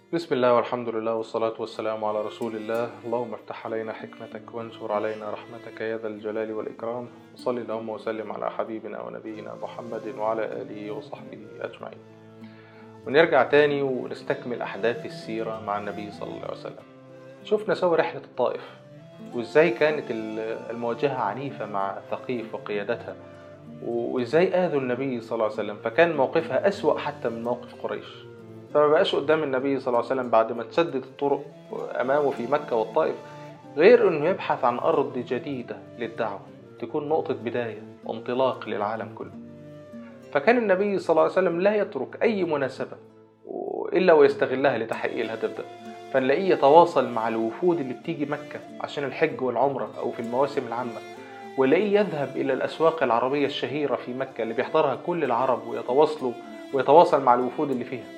بسم الله والحمد لله والصلاة والسلام على رسول الله اللهم افتح علينا حكمتك وانشر علينا رحمتك يا ذا الجلال والإكرام وصل اللهم وسلم على حبيبنا ونبينا محمد وعلى آله وصحبه أجمعين ونرجع تاني ونستكمل أحداث السيرة مع النبي صلى الله عليه وسلم شفنا سوا رحلة الطائف وإزاي كانت المواجهة عنيفة مع ثقيف وقيادتها وإزاي آذوا النبي صلى الله عليه وسلم فكان موقفها أسوأ حتى من موقف قريش فما بقاش قدام النبي صلى الله عليه وسلم بعد ما تسدد الطرق أمامه في مكة والطائف غير أنه يبحث عن أرض جديدة للدعوة تكون نقطة بداية وانطلاق للعالم كله فكان النبي صلى الله عليه وسلم لا يترك أي مناسبة إلا ويستغلها لتحقيق الهدف ده فنلاقيه يتواصل مع الوفود اللي بتيجي مكة عشان الحج والعمرة أو في المواسم العامة ونلاقيه يذهب إلى الأسواق العربية الشهيرة في مكة اللي بيحضرها كل العرب ويتواصلوا ويتواصل مع الوفود اللي فيها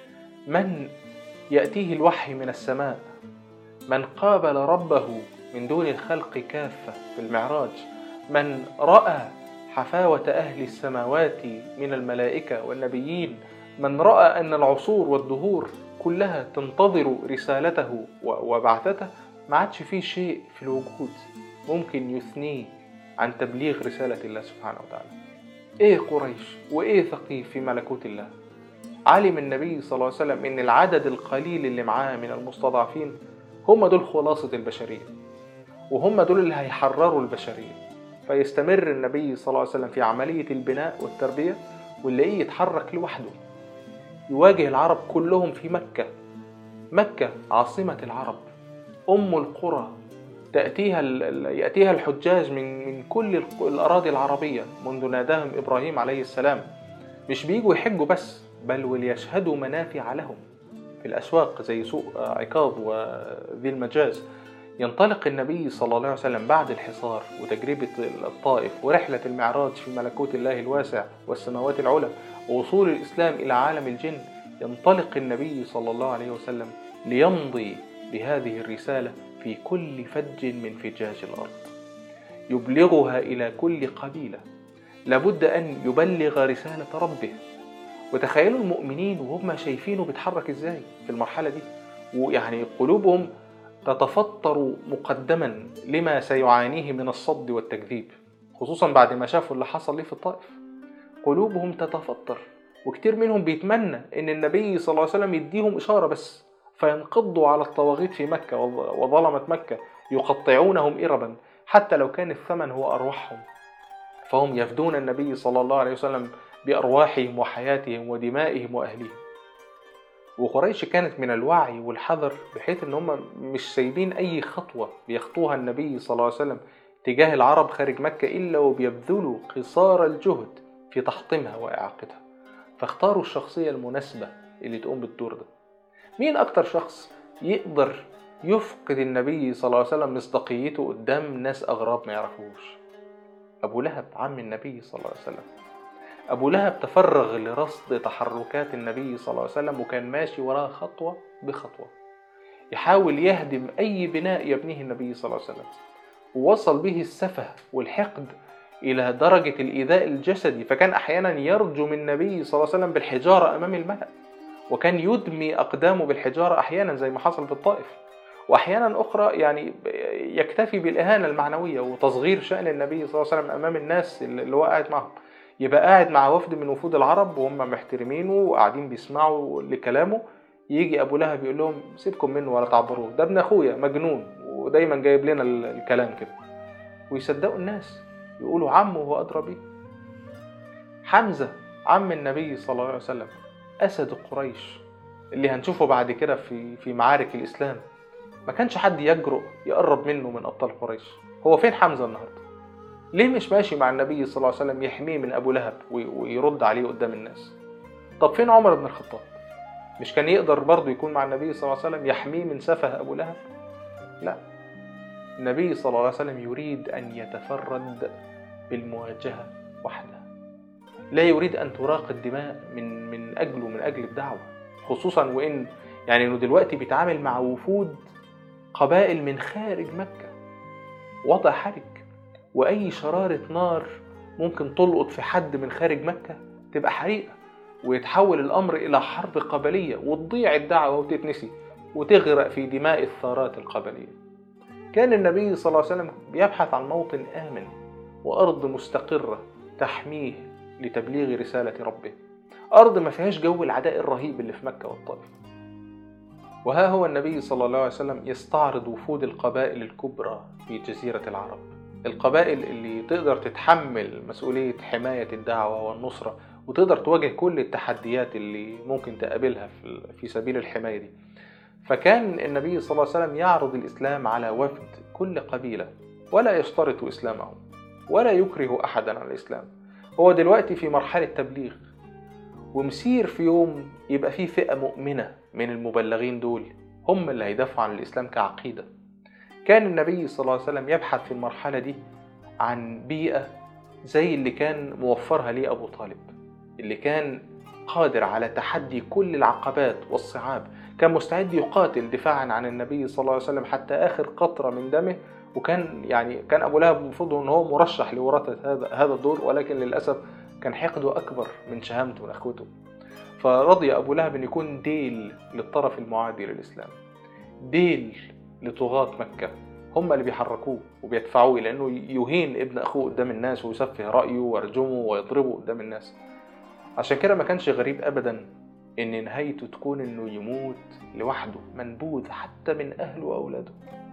من يأتيه الوحي من السماء من قابل ربه من دون الخلق كافة في المعراج من رأى حفاوة أهل السماوات من الملائكة والنبيين من رأى أن العصور والدهور كلها تنتظر رسالته وبعثته ما عادش فيه شيء في الوجود ممكن يثنيه عن تبليغ رسالة الله سبحانه وتعالى ايه قريش وايه ثقيف في ملكوت الله علم النبي صلى الله عليه وسلم ان العدد القليل اللي معاه من المستضعفين هم دول خلاصة البشرية وهم دول اللي هيحرروا البشرية فيستمر النبي صلى الله عليه وسلم في عملية البناء والتربية ونلاقيه يتحرك لوحده يواجه العرب كلهم في مكة مكة عاصمة العرب أم القرى تأتيها يأتيها الحجاج من من كل الأراضي العربية منذ ناداهم إبراهيم عليه السلام مش بيجوا يحجوا بس بل وليشهدوا منافع لهم في الأسواق زي سوق عكاظ وذي المجاز ينطلق النبي صلى الله عليه وسلم بعد الحصار وتجربة الطائف ورحلة المعراج في ملكوت الله الواسع والسماوات العلى ووصول الإسلام إلى عالم الجن ينطلق النبي صلى الله عليه وسلم ليمضي بهذه الرسالة في كل فج من فجاج الأرض يبلغها إلى كل قبيلة لابد أن يبلغ رسالة ربه وتخيلوا المؤمنين وهم شايفينه بيتحرك ازاي في المرحلة دي ويعني قلوبهم تتفطر مقدما لما سيعانيه من الصد والتكذيب خصوصا بعد ما شافوا اللي حصل ليه في الطائف قلوبهم تتفطر وكتير منهم بيتمنى ان النبي صلى الله عليه وسلم يديهم اشاره بس فينقضوا على الطواغيت في مكه وظلمه مكه يقطعونهم اربا حتى لو كان الثمن هو ارواحهم فهم يفدون النبي صلى الله عليه وسلم بارواحهم وحياتهم ودمائهم واهليهم وقريش كانت من الوعي والحذر بحيث ان هم مش سايبين اي خطوه بيخطوها النبي صلى الله عليه وسلم تجاه العرب خارج مكه الا وبيبذلوا قصار الجهد في تحطيمها واعاقتها فاختاروا الشخصيه المناسبه اللي تقوم بالدور ده مين اكتر شخص يقدر يفقد النبي صلى الله عليه وسلم مصداقيته قدام ناس اغراب ما يعرفوش ابو لهب عم النبي صلى الله عليه وسلم أبو لهب تفرغ لرصد تحركات النبي صلى الله عليه وسلم وكان ماشي وراه خطوة بخطوة يحاول يهدم أي بناء يبنيه النبي صلى الله عليه وسلم ووصل به السفه والحقد إلى درجة الإيذاء الجسدي فكان أحيانا يرجم النبي صلى الله عليه وسلم بالحجارة أمام الملأ وكان يدمي أقدامه بالحجارة أحيانا زي ما حصل في الطائف وأحيانا أخرى يعني يكتفي بالإهانة المعنوية وتصغير شأن النبي صلى الله عليه وسلم أمام الناس اللي هو قاعد معهم يبقى قاعد مع وفد من وفود العرب وهم محترمينه وقاعدين بيسمعوا لكلامه يجي ابو لهب يقول لهم سيبكم منه ولا تعبروه ده ابن اخويا مجنون ودايما جايب لنا الكلام كده ويصدقوا الناس يقولوا عمه هو ادرى بيه حمزه عم النبي صلى الله عليه وسلم اسد قريش اللي هنشوفه بعد كده في في معارك الاسلام ما كانش حد يجرؤ يقرب منه من ابطال قريش هو فين حمزه النهارده ليه مش ماشي مع النبي صلى الله عليه وسلم يحميه من ابو لهب ويرد عليه قدام الناس طب فين عمر بن الخطاب مش كان يقدر برضه يكون مع النبي صلى الله عليه وسلم يحميه من سفه ابو لهب لا النبي صلى الله عليه وسلم يريد ان يتفرد بالمواجهه وحده لا يريد ان تراق الدماء من من اجله من اجل الدعوه خصوصا وان يعني انه دلوقتي بيتعامل مع وفود قبائل من خارج مكه وضع حرج وأي شرارة نار ممكن تلقط في حد من خارج مكة تبقى حريقة ويتحول الأمر إلى حرب قبلية وتضيع الدعوة وتتنسي وتغرق في دماء الثارات القبلية كان النبي صلى الله عليه وسلم بيبحث عن موطن آمن وأرض مستقرة تحميه لتبليغ رسالة ربه أرض ما فيهاش جو العداء الرهيب اللي في مكة والطائف وها هو النبي صلى الله عليه وسلم يستعرض وفود القبائل الكبرى في جزيرة العرب القبائل اللي تقدر تتحمل مسؤولية حماية الدعوة والنصرة وتقدر تواجه كل التحديات اللي ممكن تقابلها في سبيل الحماية دي فكان النبي صلى الله عليه وسلم يعرض الإسلام على وفد كل قبيلة ولا يشترط إسلامهم ولا يكره أحدا على الإسلام هو دلوقتي في مرحلة تبليغ ومسير في يوم يبقى فيه فئة مؤمنة من المبلغين دول هم اللي هيدافعوا عن الإسلام كعقيدة كان النبي صلى الله عليه وسلم يبحث في المرحلة دي عن بيئة زي اللي كان موفرها ليه أبو طالب اللي كان قادر على تحدي كل العقبات والصعاب كان مستعد يقاتل دفاعا عن النبي صلى الله عليه وسلم حتى آخر قطرة من دمه وكان يعني كان أبو لهب المفروض أن هو مرشح لوراثة هذا هذا الدور ولكن للأسف كان حقده أكبر من شهامته ونخوته فرضي أبو لهب أن يكون ديل للطرف المعادي للإسلام ديل لطغاة مكة هم اللي بيحركوه وبيدفعوه لأنه يهين ابن أخوه قدام الناس ويسفه رأيه ويرجمه ويضربه قدام الناس عشان كده ما كانش غريب أبدا إن نهايته تكون إنه يموت لوحده منبوذ حتى من أهله وأولاده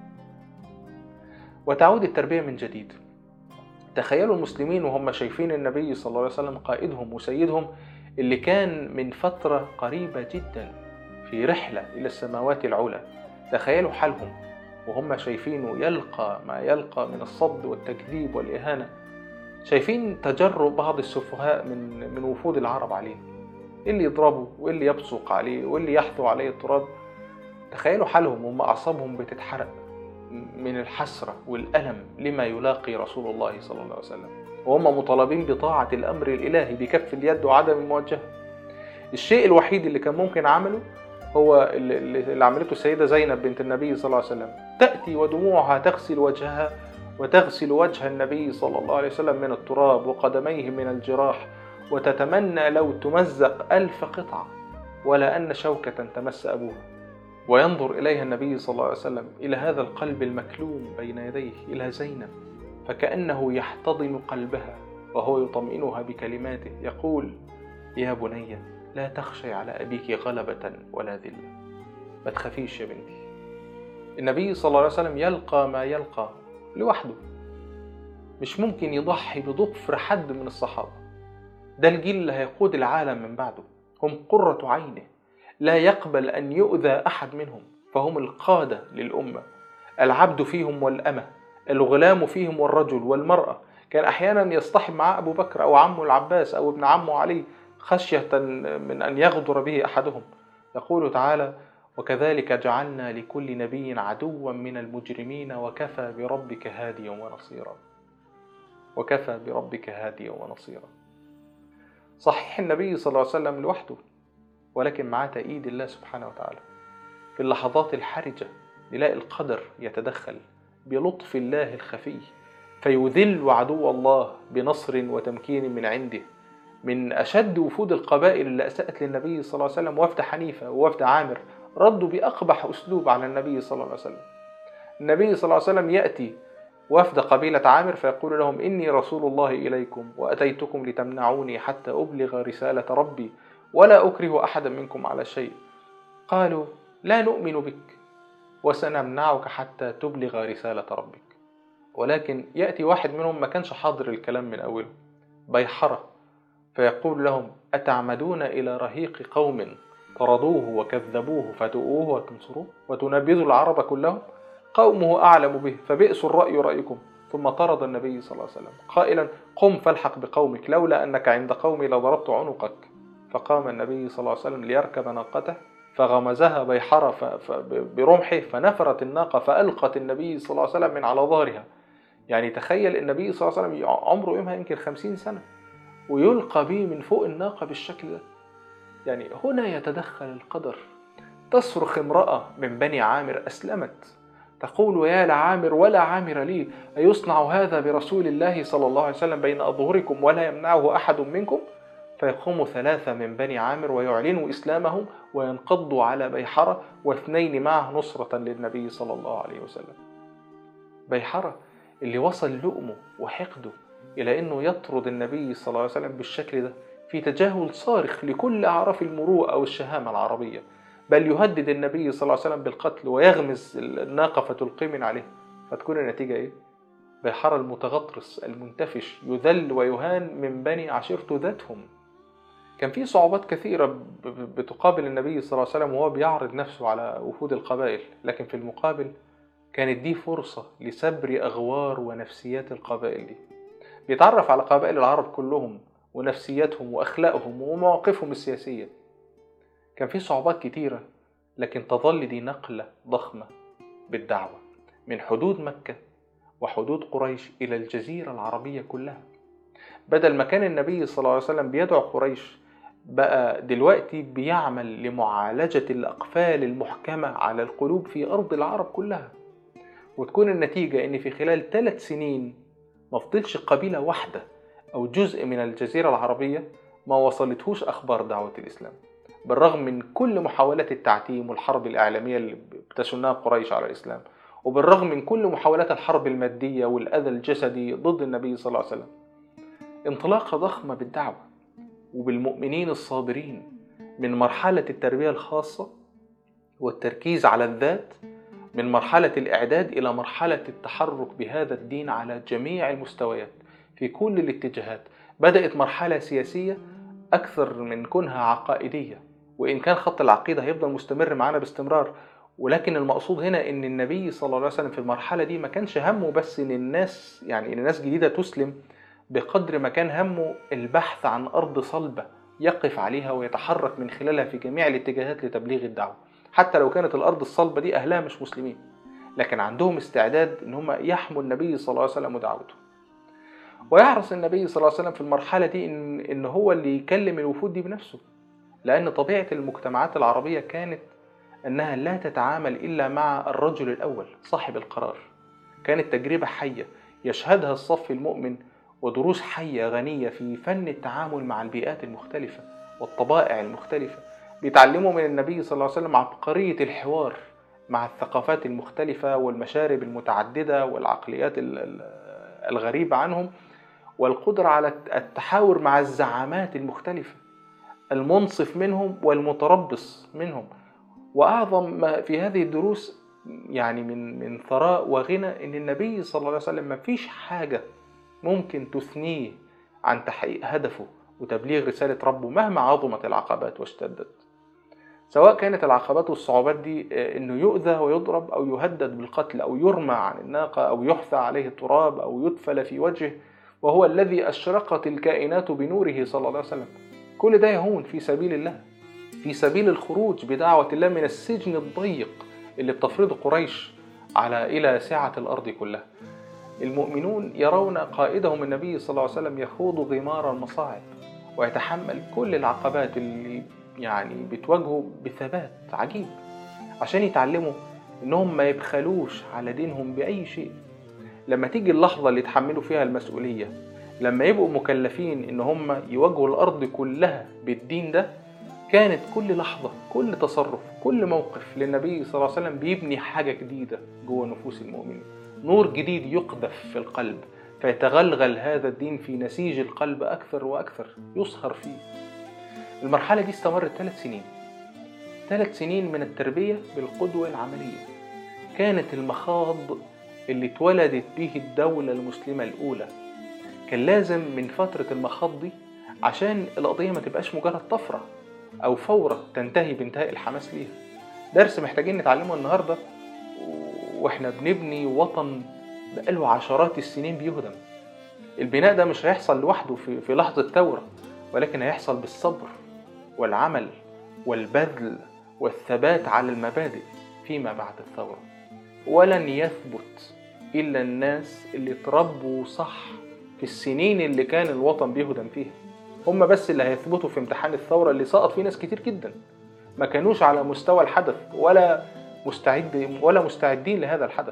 وتعود التربية من جديد تخيلوا المسلمين وهم شايفين النبي صلى الله عليه وسلم قائدهم وسيدهم اللي كان من فترة قريبة جدا في رحلة إلى السماوات العلى تخيلوا حالهم وهم شايفينه يلقى ما يلقى من الصد والتكذيب والإهانة شايفين تجرؤ بعض السفهاء من من وفود العرب عليه اللي يضربه واللي يبصق عليه واللي يحثو عليه التراب تخيلوا حالهم هم أعصابهم بتتحرق من الحسرة والألم لما يلاقي رسول الله صلى الله عليه وسلم وهم مطالبين بطاعة الأمر الإلهي بكف اليد وعدم المواجهة الشيء الوحيد اللي كان ممكن عمله هو اللي عملته السيدة زينب بنت النبي صلى الله عليه وسلم تأتي ودموعها تغسل وجهها وتغسل وجه النبي صلى الله عليه وسلم من التراب وقدميه من الجراح وتتمنى لو تمزق ألف قطعة ولا أن شوكة تمس أبوها وينظر إليها النبي صلى الله عليه وسلم إلى هذا القلب المكلوم بين يديه إلى زينب فكأنه يحتضن قلبها وهو يطمئنها بكلماته يقول يا بني لا تخشي على أبيك غلبة ولا ذلة ما تخافيش يا بنتي النبي صلى الله عليه وسلم يلقى ما يلقى لوحده مش ممكن يضحي بضفر حد من الصحابة ده الجيل اللي هيقود العالم من بعده هم قرة عينه لا يقبل أن يؤذى أحد منهم فهم القادة للأمة العبد فيهم والأمة الغلام فيهم والرجل والمرأة كان أحيانا يصطحب معاه أبو بكر أو عمه العباس أو ابن عمه علي خشية من أن يغدر به أحدهم يقول تعالى وكذلك جعلنا لكل نبي عدوا من المجرمين وكفى بربك هاديا ونصيرا وكفى بربك هاديا ونصيرا صحيح النبي صلى الله عليه وسلم لوحده ولكن معاه تأييد الله سبحانه وتعالى في اللحظات الحرجة نلاقي القدر يتدخل بلطف الله الخفي فيذل عدو الله بنصر وتمكين من عنده من أشد وفود القبائل اللي أساءت للنبي صلى الله عليه وسلم وفد حنيفة ووفد عامر ردوا بأقبح أسلوب على النبي صلى الله عليه وسلم النبي صلى الله عليه وسلم يأتي وفد قبيلة عامر فيقول لهم إني رسول الله إليكم وأتيتكم لتمنعوني حتى أبلغ رسالة ربي ولا أكره أحدا منكم على شيء قالوا لا نؤمن بك وسنمنعك حتى تبلغ رسالة ربك ولكن يأتي واحد منهم ما كانش حاضر الكلام من أوله بيحرة فيقول لهم أتعمدون إلى رهيق قوم طردوه وكذبوه فتؤوه وتنصروه وتنبذوا العرب كلهم قومه أعلم به فبئس الرأي رأيكم ثم طرد النبي صلى الله عليه وسلم قائلا قم فالحق بقومك لولا أنك عند قومي لضربت عنقك فقام النبي صلى الله عليه وسلم ليركب ناقته فغمزها بيحرة برمحه فنفرت الناقة فألقت النبي صلى الله عليه وسلم من على ظهرها يعني تخيل النبي صلى الله عليه وسلم عمره يومها يمكن خمسين سنة ويلقى به من فوق الناقة بالشكل ده يعني هنا يتدخل القدر تصرخ امرأة من بني عامر أسلمت تقول يا لعامر ولا عامر لي أيصنع هذا برسول الله صلى الله عليه وسلم بين أظهركم ولا يمنعه أحد منكم فيقوم ثلاثة من بني عامر ويعلنوا إسلامهم وينقضوا على بيحرة واثنين معه نصرة للنبي صلى الله عليه وسلم بيحرة اللي وصل لؤمه وحقده إلى أنه يطرد النبي صلى الله عليه وسلم بالشكل ده في تجاهل صارخ لكل أعراف المروءة والشهامة العربية بل يهدد النبي صلى الله عليه وسلم بالقتل ويغمز الناقة فتلقي من عليه فتكون النتيجة إيه؟ بحر المتغطرس المنتفش يذل ويهان من بني عشيرته ذاتهم كان في صعوبات كثيرة بتقابل النبي صلى الله عليه وسلم وهو بيعرض نفسه على وفود القبائل لكن في المقابل كانت دي فرصة لسبر أغوار ونفسيات القبائل دي بيتعرف على قبائل العرب كلهم ونفسياتهم وأخلاقهم ومواقفهم السياسية كان في صعوبات كتيرة لكن تظل دي نقلة ضخمة بالدعوة من حدود مكة وحدود قريش إلى الجزيرة العربية كلها بدل ما كان النبي صلى الله عليه وسلم بيدعو قريش بقى دلوقتي بيعمل لمعالجة الأقفال المحكمة على القلوب في أرض العرب كلها وتكون النتيجة إن في خلال ثلاث سنين ما فضلش قبيلة واحدة أو جزء من الجزيرة العربية ما وصلتهوش أخبار دعوة الإسلام بالرغم من كل محاولات التعتيم والحرب الإعلامية اللي بتشنها قريش على الإسلام وبالرغم من كل محاولات الحرب المادية والأذى الجسدي ضد النبي صلى الله عليه وسلم انطلاقة ضخمة بالدعوة وبالمؤمنين الصابرين من مرحلة التربية الخاصة والتركيز على الذات من مرحلة الإعداد إلى مرحلة التحرك بهذا الدين على جميع المستويات في كل الاتجاهات بدأت مرحلة سياسية أكثر من كونها عقائدية وإن كان خط العقيدة هيفضل مستمر معانا باستمرار ولكن المقصود هنا ان النبي صلى الله عليه وسلم في المرحله دي ما كانش همه بس ان الناس يعني ان الناس جديده تسلم بقدر ما كان همه البحث عن ارض صلبه يقف عليها ويتحرك من خلالها في جميع الاتجاهات لتبليغ الدعوه حتى لو كانت الارض الصلبه دي اهلها مش مسلمين لكن عندهم استعداد ان هم يحموا النبي صلى الله عليه وسلم ودعوته ويحرص النبي صلى الله عليه وسلم في المرحله دي ان ان هو اللي يكلم الوفود دي بنفسه لان طبيعه المجتمعات العربيه كانت أنها لا تتعامل إلا مع الرجل الأول صاحب القرار كانت تجربة حية يشهدها الصف المؤمن ودروس حية غنية في فن التعامل مع البيئات المختلفة والطبائع المختلفة بيتعلموا من النبي صلى الله عليه وسلم عبقرية الحوار مع الثقافات المختلفة والمشارب المتعددة والعقليات الغريبة عنهم والقدرة على التحاور مع الزعامات المختلفة المنصف منهم والمتربص منهم واعظم ما في هذه الدروس يعني من من ثراء وغنى ان النبي صلى الله عليه وسلم ما فيش حاجه ممكن تثنيه عن تحقيق هدفه وتبليغ رساله ربه مهما عظمت العقبات واشتدت سواء كانت العقبات والصعوبات دي آه، انه يؤذى ويضرب او يهدد بالقتل او يرمى عن الناقه او يحثى عليه التراب او يدفل في وجهه وهو الذي اشرقت الكائنات بنوره صلى الله عليه وسلم كل ده يهون في سبيل الله في سبيل الخروج بدعوة الله من السجن الضيق اللي بتفرضه قريش على إلى سعة الأرض كلها المؤمنون يرون قائدهم النبي صلى الله عليه وسلم يخوض غمار المصاعب ويتحمل كل العقبات اللي يعني بتواجهه بثبات عجيب عشان يتعلموا انهم ما يبخلوش على دينهم باي شيء لما تيجي اللحظه اللي يتحملوا فيها المسؤوليه لما يبقوا مكلفين ان هم يواجهوا الارض كلها بالدين ده كانت كل لحظة كل تصرف كل موقف للنبي صلى الله عليه وسلم بيبني حاجة جديدة جوه نفوس المؤمنين نور جديد يقذف في القلب فيتغلغل هذا الدين في نسيج القلب أكثر وأكثر يصهر فيه المرحلة دي استمرت ثلاث سنين ثلاث سنين من التربية بالقدوة العملية كانت المخاض اللي اتولدت به الدولة المسلمة الأولى كان لازم من فترة المخاض دي عشان القضية ما تبقاش مجرد طفرة أو فورة تنتهي بانتهاء الحماس ليها درس محتاجين نتعلمه النهاردة وإحنا بنبني وطن بقاله عشرات السنين بيهدم البناء ده مش هيحصل لوحده في, في لحظة ثورة ولكن هيحصل بالصبر والعمل والبذل والثبات على المبادئ فيما بعد الثورة ولن يثبت إلا الناس اللي تربوا صح في السنين اللي كان الوطن بيهدم فيها هم بس اللي هيثبتوا في امتحان الثوره اللي سقط فيه ناس كتير جدا ما كانوش على مستوى الحدث ولا مستعد ولا مستعدين لهذا الحدث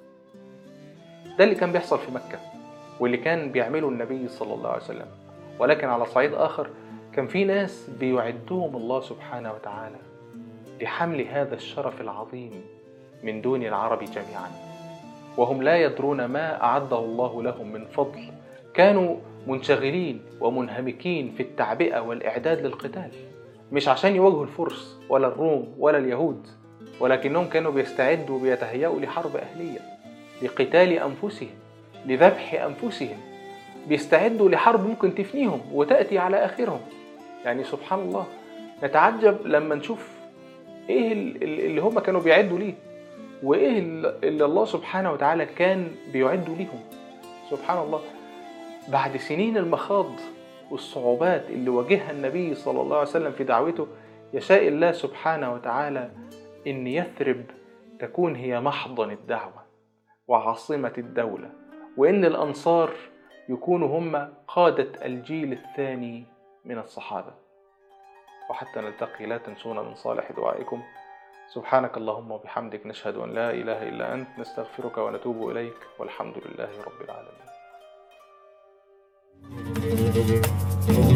ده اللي كان بيحصل في مكه واللي كان بيعمله النبي صلى الله عليه وسلم ولكن على صعيد اخر كان في ناس بيعدهم الله سبحانه وتعالى لحمل هذا الشرف العظيم من دون العرب جميعا وهم لا يدرون ما أعده الله لهم من فضل كانوا منشغلين ومنهمكين في التعبئة والإعداد للقتال مش عشان يواجهوا الفرس ولا الروم ولا اليهود ولكنهم كانوا بيستعدوا وبيتهيأوا لحرب أهلية لقتال أنفسهم لذبح أنفسهم بيستعدوا لحرب ممكن تفنيهم وتأتي على آخرهم يعني سبحان الله نتعجب لما نشوف ايه اللي هم كانوا بيعدوا ليه وايه اللي الله سبحانه وتعالى كان بيعدوا ليهم سبحان الله بعد سنين المخاض والصعوبات اللي واجهها النبي صلى الله عليه وسلم في دعوته يشاء الله سبحانه وتعالى ان يثرب تكون هي محضن الدعوه وعاصمه الدوله وان الانصار يكونوا هم قاده الجيل الثاني من الصحابه وحتى نلتقي لا تنسونا من صالح دعائكم سبحانك اللهم وبحمدك نشهد ان لا اله الا انت نستغفرك ونتوب اليك والحمد لله رب العالمين